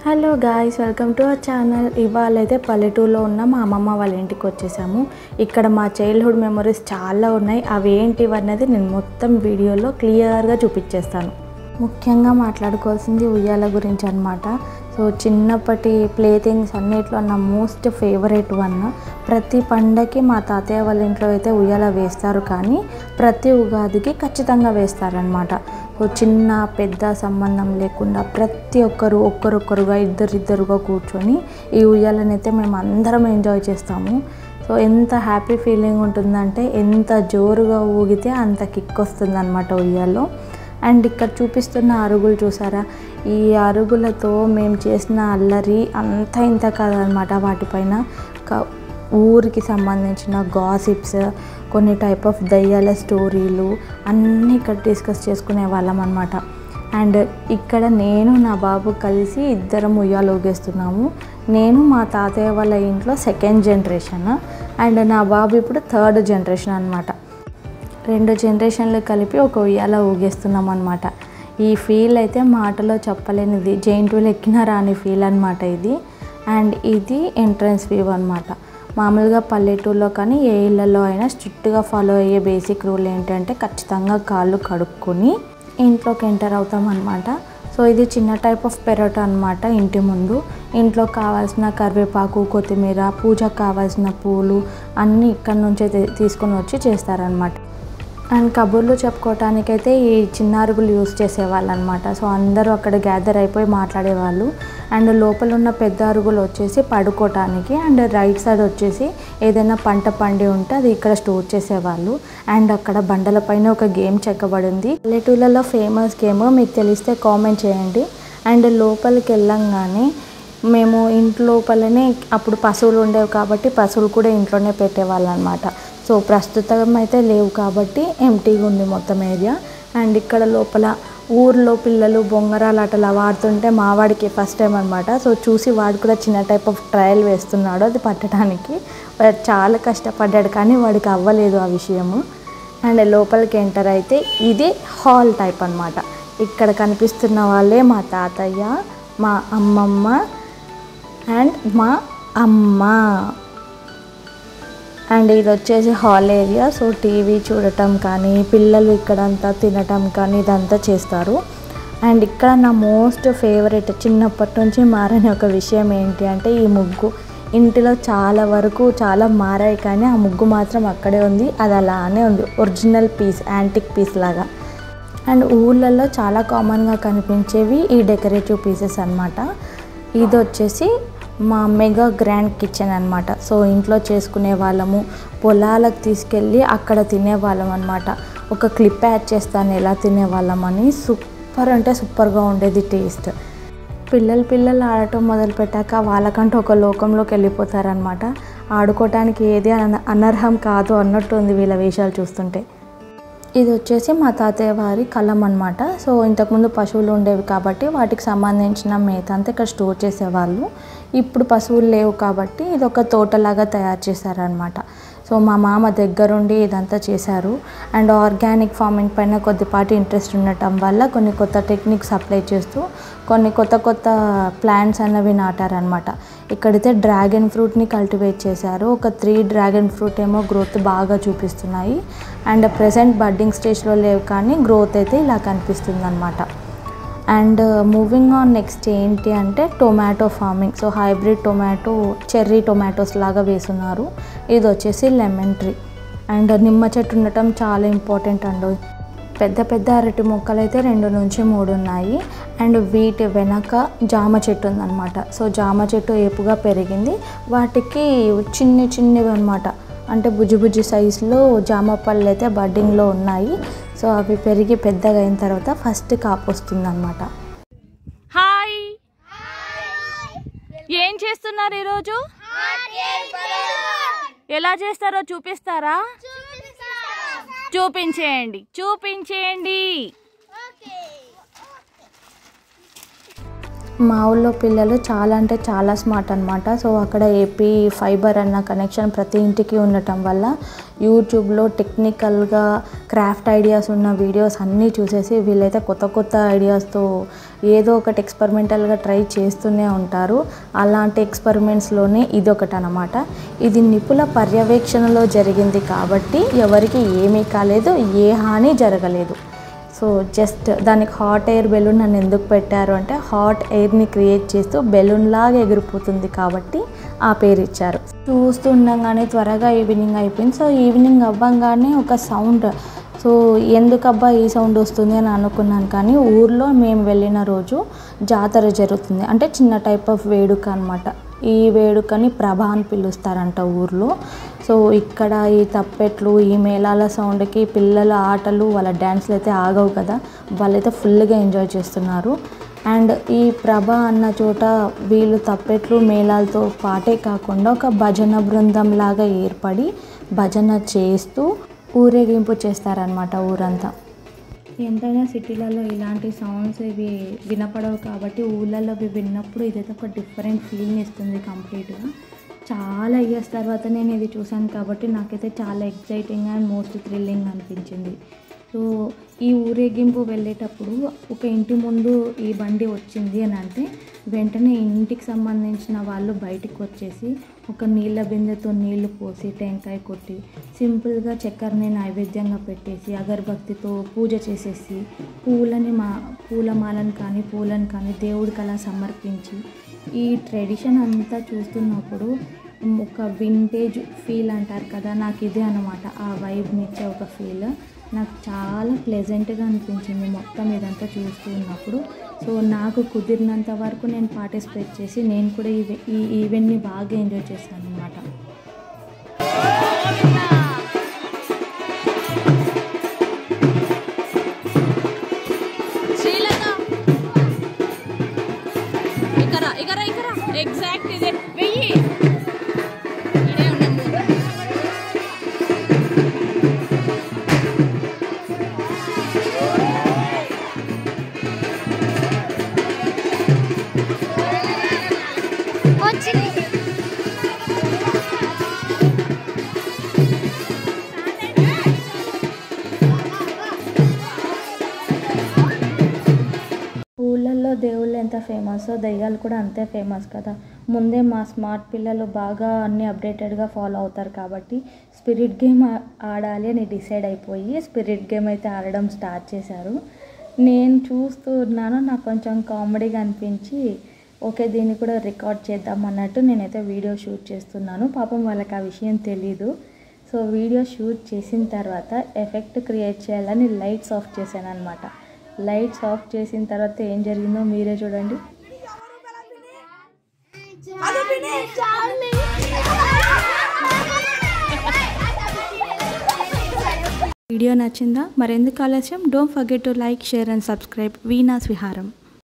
hello guys welcome to our channel ఇవాళ అయితే పల్లెటూరులో ఉన్న మా అమ్మమ్మ వాళ్ళ ఇంటికి వచ్చేసాము ఇక్కడ మా చైల్డ్హుడ్ మెమరీస్ చాలా ఉన్నాయి అవి ఏంటివి అన్నది నేను మొత్తం వీడియోలో క్లియర్గా చూపించేస్తాను ముఖ్యంగా మాట్లాడుకోవాల్సింది ఉయ్యాల గురించి అనమాట సో చిన్నప్పటి ప్లే థింగ్స్ అన్నిట్లో నా మోస్ట్ ఫేవరెట్ వన్ ప్రతి పండగకి మా తాతయ్య వాళ్ళ ఇంట్లో అయితే ఉయ్యాల వేస్తారు కానీ ప్రతి ఉగాదికి ఖచ్చితంగా వేస్తారనమాట సో చిన్న పెద్ద సంబంధం లేకుండా ప్రతి ఒక్కరు ఒక్కరొక్కరుగా ఇద్దరిద్దరుగా కూర్చొని ఈ ఉయ్యాలని అయితే మేము అందరం ఎంజాయ్ చేస్తాము సో ఎంత హ్యాపీ ఫీలింగ్ ఉంటుందంటే ఎంత జోరుగా ఊగితే అంత కిక్ వస్తుంది అనమాట ఉయ్యాల్లో అండ్ ఇక్కడ చూపిస్తున్న అరుగులు చూసారా ఈ అరుగులతో మేము చేసిన అల్లరి అంత ఇంత కాదనమాట వాటిపైన క- ఊరికి సంబంధించిన గాసిప్స్ కొన్ని టైప్ ఆఫ్ దయ్యాల స్టోరీలు అన్నీ ఇక్కడ డిస్కస్ చేసుకునే వాళ్ళం అనమాట అండ్ ఇక్కడ నేను నా బాబు కలిసి ఇద్దరం ఉయ్యాలు ఊగేస్తున్నాము నేను మా తాతయ్య వాళ్ళ ఇంట్లో సెకండ్ జనరేషన్ అండ్ నా బాబు ఇప్పుడు థర్డ్ జనరేషన్ అనమాట రెండు జనరేషన్లు కలిపి ఒక ఉయ్యాల ఊగేస్తున్నాం అనమాట ఈ ఫీల్ అయితే మాటలో చెప్పలేనిది జైంట్ వీల్ ఎక్కిన రాని ఫీల్ అనమాట ఇది అండ్ ఇది ఎంట్రన్స్ వ్యూ అనమాట మామూలుగా పల్లెటూరులో కానీ ఏ ఇళ్ళల్లో అయినా స్ట్రిక్ట్గా ఫాలో అయ్యే బేసిక్ రూల్ ఏంటంటే ఖచ్చితంగా కాళ్ళు కడుక్కొని ఇంట్లోకి ఎంటర్ అవుతాం అనమాట సో ఇది చిన్న టైప్ ఆఫ్ పెరట్ అనమాట ఇంటి ముందు ఇంట్లో కావాల్సిన కరివేపాకు కొత్తిమీర పూజకు కావాల్సిన పూలు అన్నీ ఇక్కడ నుంచే తీ- తీసుకొని వచ్చి చేస్తారనమాట అండ్ కబుర్లు చెప్పుకోవటానికైతే ఈ చిన్న అరుగులు యూస్ చేసేవాళ్ళు అనమాట సో అందరూ అక్కడ గ్యాదర్ అయిపోయి మాట్లాడేవాళ్ళు అండ్ లోపల ఉన్న పెద్ద అరుగులు వచ్చేసి పడుకోవటానికి అండ్ రైట్ సైడ్ వచ్చేసి ఏదైనా పంట పండి ఉంటే అది ఇక్కడ స్టోర్ చేసేవాళ్ళు అండ్ అక్కడ బండల పైన ఒక గేమ్ చెక్కబడింది పల్లెటూళ్ళలో ఫేమస్ గేమ్ మీకు తెలిస్తే కామెంట్ చేయండి అండ్ లోపలికి వెళ్ళంగానే మేము ఇంటి లోపలనే అప్పుడు పశువులు ఉండేవి కాబట్టి పశువులు కూడా ఇంట్లోనే పెట్టేవాళ్ళు అనమాట సో ప్రస్తుతం అయితే లేవు కాబట్టి ఎంటీగా ఉంది మొత్తం ఏరియా అండ్ ఇక్కడ లోపల ఊర్లో పిల్లలు బొంగరాలు ఆటలు అవి ఆడుతుంటే మా వాడికి ఫస్ట్ టైం అనమాట సో చూసి వాడు కూడా చిన్న టైప్ ఆఫ్ ట్రయల్ వేస్తున్నాడు అది పట్టడానికి వాడు చాలా కష్టపడ్డాడు కానీ వాడికి అవ్వలేదు ఆ విషయము అండ్ లోపలికి ఎంటర్ అయితే ఇది హాల్ టైప్ అనమాట ఇక్కడ కనిపిస్తున్న వాళ్ళే మా తాతయ్య మా అమ్మమ్మ అండ్ మా అమ్మ అండ్ ఇది వచ్చేసి హాల్ ఏరియా సో టీవీ చూడటం కానీ పిల్లలు ఇక్కడంతా తినటం కానీ ఇదంతా చేస్తారు అండ్ ఇక్కడ నా మోస్ట్ ఫేవరెట్ చిన్నప్పటి నుంచి మారని ఒక విషయం ఏంటి అంటే ఈ ముగ్గు ఇంటిలో చాలా వరకు చాలా మారాయి కానీ ఆ ముగ్గు మాత్రం అక్కడే ఉంది అది అలానే ఉంది ఒరిజినల్ పీస్ యాంటిక్ పీస్ లాగా అండ్ ఊళ్ళల్లో చాలా కామన్గా కనిపించేవి ఈ డెకరేటివ్ పీసెస్ అన్నమాట ఇది వచ్చేసి మా మెగా గ్రాండ్ కిచెన్ అనమాట సో ఇంట్లో చేసుకునే వాళ్ళము పొలాలకు తీసుకెళ్ళి అక్కడ తినేవాళ్ళం అనమాట ఒక క్లిప్ యాడ్ చేస్తాను ఎలా తినేవాళ్ళం అని సూపర్ అంటే సూపర్గా ఉండేది టేస్ట్ పిల్లలు పిల్లలు ఆడటం మొదలుపెట్టాక వాళ్ళకంటూ ఒక లోకంలోకి వెళ్ళిపోతారనమాట ఆడుకోవటానికి ఏది అన- అనర్హం కాదు అన్నట్టు ఉంది వీళ్ళ వేషాలు చూస్తుంటే ఇది వచ్చేసి మా తాతయ్య వారి కలం అనమాట సో ఇంతకుముందు పశువులు ఉండేవి కాబట్టి వాటికి సంబంధించిన మేత అంతా ఇక్కడ స్టోర్ చేసేవాళ్ళు ఇప్పుడు పశువులు లేవు కాబట్టి ఇది ఒక తోటలాగా తయారు చేశారనమాట సో మా మామ దగ్గరుండి ఇదంతా చేశారు అండ్ ఆర్గానిక్ ఫార్మింగ్ పైన కొద్దిపాటి ఇంట్రెస్ట్ ఉండటం వల్ల కొన్ని కొత్త టెక్నిక్స్ అప్లై చేస్తూ కొన్ని కొత్త కొత్త ప్లాంట్స్ అన్నవి నాటారనమాట ఇక్కడైతే డ్రాగన్ ఫ్రూట్ని కల్టివేట్ చేశారు ఒక త్రీ డ్రాగన్ ఫ్రూట్ ఏమో గ్రోత్ బాగా చూపిస్తున్నాయి అండ్ ప్రజెంట్ బడ్డింగ్ స్టేజ్లో లేవు కానీ గ్రోత్ అయితే ఇలా కనిపిస్తుంది అనమాట అండ్ మూవింగ్ ఆన్ నెక్స్ట్ ఏంటి అంటే tomato farming so hybrid tomato cherry tomatoes లాగా వేస్తున్నారు ఇది వచ్చేసి లెమన్ ట్రీ అండ్ నిమ్మ చెట్టు ఉండటం చాలా ఇంపార్టెంట్ అండి పెద్ద పెద్ద అరటి మొక్కలు అయితే రెండు నుంచి మూడు ఉన్నాయి అండ్ వీటి వెనక జామ చెట్టు ఉందన్నమాట సో జామ చెట్టు ఏపుగా పెరిగింది వాటికి చిన్ని చిన్నవి అనమాట అంటే బుజ్జి బుజ్జి సైజులో జామ పళ్ళు అయితే బడ్డింగ్లో ఉన్నాయి సో అవి పెరిగి పెద్దగా అయిన తర్వాత ఫస్ట్ కాపు వస్తుందన్నమాట హాయ్ ఏం చేస్తున్నారు ఈరోజు ఎలా చేస్తారో చూపిస్తారా చూపించేయండి చూపించేయండి మా ఊళ్ళో పిల్లలు చాలా అంటే చాలా స్మార్ట్ అనమాట సో అక్కడ ఏపీ ఫైబర్ అన్న కనెక్షన్ ప్రతి ఇంటికి ఉండటం వల్ల యూట్యూబ్లో టెక్నికల్గా క్రాఫ్ట్ ఐడియాస్ ఉన్న వీడియోస్ అన్నీ చూసేసి వీళ్ళైతే కొత్త కొత్త ఐడియాస్తో ఏదో ఒకటి ఎక్స్పెరిమెంటల్గా ట్రై చేస్తూనే ఉంటారు అలాంటి ఎక్స్పెరిమెంట్స్లోనే ఇదొకటి అనమాట ఇది నిపుల పర్యవేక్షణలో జరిగింది కాబట్టి ఎవరికి ఏమీ కాలేదు ఏ హాని జరగలేదు సో జస్ట్ దానికి హాట్ ఎయిర్ బెలూన్ నన్ను ఎందుకు పెట్టారు అంటే హాట్ ఎయిర్ని క్రియేట్ చేస్తూ బెలూన్ లాగా ఎగిరిపోతుంది కాబట్టి ఆ పేరు ఇచ్చారు చూస్తూ ఉండగానే త్వరగా ఈవినింగ్ అయిపోయింది సో ఈవినింగ్ అవ్వగానే ఒక సౌండ్ సో ఎందుకబ్బా ఈ సౌండ్ వస్తుంది అని అనుకున్నాను కానీ ఊర్లో మేము వెళ్ళిన రోజు జాతర జరుగుతుంది అంటే చిన్న టైప్ ఆఫ్ వేడుక అనమాట ఈ వేడుకని ప్రభ అని పిలుస్తారంట ఊర్లో సో ఇక్కడ ఈ తప్పెట్లు ఈ మేళాల సౌండ్కి పిల్లల ఆటలు వాళ్ళ డ్యాన్స్లు అయితే ఆగవు కదా వాళ్ళైతే ఫుల్గా ఎంజాయ్ చేస్తున్నారు అండ్ ఈ ప్రభ అన్న చోట వీళ్ళు తప్పెట్లు మేళాలతో పాటే కాకుండా ఒక భజన బృందం లాగా ఏర్పడి భజన చేస్తూ ఊరేగింపు చేస్తారనమాట ఊరంతా ఎంతైనా సిటీలలో ఇలాంటి సౌండ్స్ ఇవి వినపడవు కాబట్టి ఊళ్ళల్లో ఇవి విన్నప్పుడు ఇదైతే ఒక డిఫరెంట్ ఫీల్ని ఇస్తుంది కంప్లీట్గా చాలా ఇయర్స్ తర్వాత నేను ఇది చూశాను కాబట్టి నాకైతే చాలా ఎక్సైటింగ్ అండ్ మోస్ట్ థ్రిల్లింగ్ అనిపించింది సో ఈ ఊరేగింపు వెళ్ళేటప్పుడు ఒక ఇంటి ముందు ఈ బండి వచ్చింది అని అంటే వెంటనే ఇంటికి సంబంధించిన వాళ్ళు బయటికి వచ్చేసి ఒక నీళ్ళ బిందెతో నీళ్లు పోసి టెంకాయ కొట్టి సింపుల్గా చక్కెరని నైవేద్యంగా పెట్టేసి అగరబత్తితో పూజ చేసేసి పూలని మా పూలమాలను కానీ పూలను కానీ దేవుడికి అలా సమర్పించి ఈ ట్రెడిషన్ అంతా చూస్తున్నప్పుడు ఒక వింటేజ్ ఫీల్ అంటారు కదా నాకు ఇదే అనమాట ఆ వైబ్ని ఇచ్చే ఒక ఫీల్ నాకు చాలా ప్లెజెంట్గా అనిపించింది మొత్తం ఇదంతా చూస్తూ ఉన్నప్పుడు సో నాకు కుదిరినంత వరకు నేను పార్టిసిపేట్ చేసి నేను కూడా ఈ ఈ ఈవెంట్ని బాగా ఎంజాయ్ చేశాను అనమాట శ్రీలత ఇక్కడ ఇక్కడ ఇక్కడ ఎగ్జాక్ట్ ఇదే వెయ్యి ఇదే ఉన్నాము ఊళ్ళల్లో దేవుళ్ళు ఎంత ఫేమస్ దయ్యాలు కూడా అంతే ఫేమస్ కదా ముందే మా స్మార్ట్ పిల్లలు బాగా అన్ని అప్డేటెడ్గా ఫాలో అవుతారు కాబట్టి స్పిరిట్ గేమ్ ఆ- ఆడాలి అని డిసైడ్ అయిపోయి స్పిరిట్ గేమ్ అయితే ఆడడం స్టార్ట్ చేశారు నేను చూస్తూ ఉన్నాను నాకు కొంచెం కామెడీగా అనిపించి ఓకే దీన్ని కూడా రికార్డ్ చేద్దాం అన్నట్టు నేనైతే వీడియో షూట్ చేస్తున్నాను పాపం వాళ్ళకి ఆ విషయం తెలీదు సో వీడియో షూట్ చేసిన తర్వాత ఎఫెక్ట్ క్రియేట్ చేయాలని లైట్స్ ఆఫ్ చేశాను అనమాట లైట్స్ ఆఫ్ చేసిన తర్వాత ఏం జరిగిందో మీరే చూడండి వీడియో నచ్చిందా మరెందుకు ఆలస్యం don't forget to like share and subscribe వీనాస్ విహారం